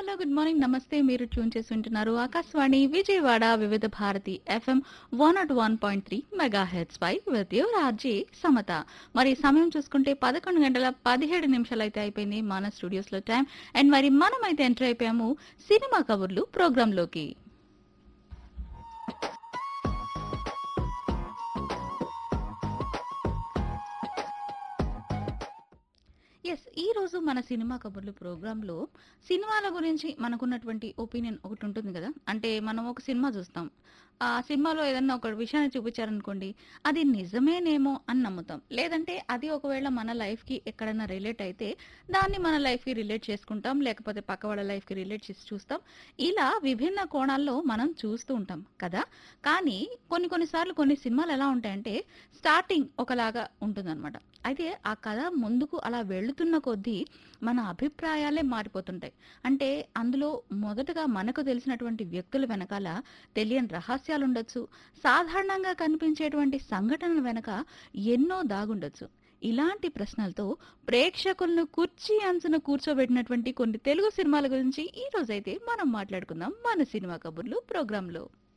hello good morning నమస్తే మీరు tune చేసి ఉంటున్నారు Akashvani Vijayawada Vividh Bharati FM one naught one point three mega hits పై విత్ యువర్ ఆర్జీ సమత మరి సమయం చూసుకుంటే పదకొండు గంటల పదిహేడు నిమిషాలు అయితే అయిపోయింది మన స్టూడియోస్ లో టైం అండ్ మరి మనం అయితే ఎంటర్ అయిపోయాము సినిమా కబుర్లు ప్రోగ్రామ్ లోకి ఎస్ ఈ రోజు మన సినిమా కబుర్లు ప్రోగ్రాంలో సినిమాల గురించి మనకున్నటువంటి ఒపీనియన్ ఒకటి ఉంటుంది కదా అంటే మనం ఒక సినిమా చూస్తాం ఆ సినిమాలో ఏదన్నా ఒక విషయాన్ని చూపించారనుకోండి అది నిజమేనేమో అని నమ్ముతాం లేదంటే అది ఒకవేళ మన లైఫ్కి ఎక్కడైనా రిలేట్ అయితే దాన్ని మన లైఫ్కి రిలేట్ చేసుకుంటాం లేకపోతే పక్క వాళ్ళ లైఫ్కి రిలేట్ చేసి చూస్తాం ఇలా విభిన్న కోణాల్లో మనం చూస్తూ ఉంటాం కదా కానీ కొన్ని కొన్నిసార్లు కొన్ని సినిమాలు ఎలా ఉంటాయంటే స్టార్టింగ్ ఒకలాగా ఉంటుందన్నమాట అయితే ఆ కథ ముందుకు అలా వెళుతున్న కొద్దీ మన అభిప్రాయాలే మారిపోతుంటాయి అంటే అందులో మొదటగా మనకు తెలిసినటువంటి వ్యక్తుల వెనకాల తెలియని రహస్యాలు ఉండొచ్చు సాధారణంగా కనిపించేటువంటి సంఘటనల వెనక ఎన్నో దాగుండొచ్చు ఇలాంటి ప్రశ్నలతో ప్రేక్షకులను కుర్చీ అంచున కూర్చోబెట్టినటువంటి కొన్ని తెలుగు సినిమాల గురించి ఈ రోజైతే మనం మాట్లాడుకుందాం మన సినిమా కబుర్లు ప్రోగ్రాంలో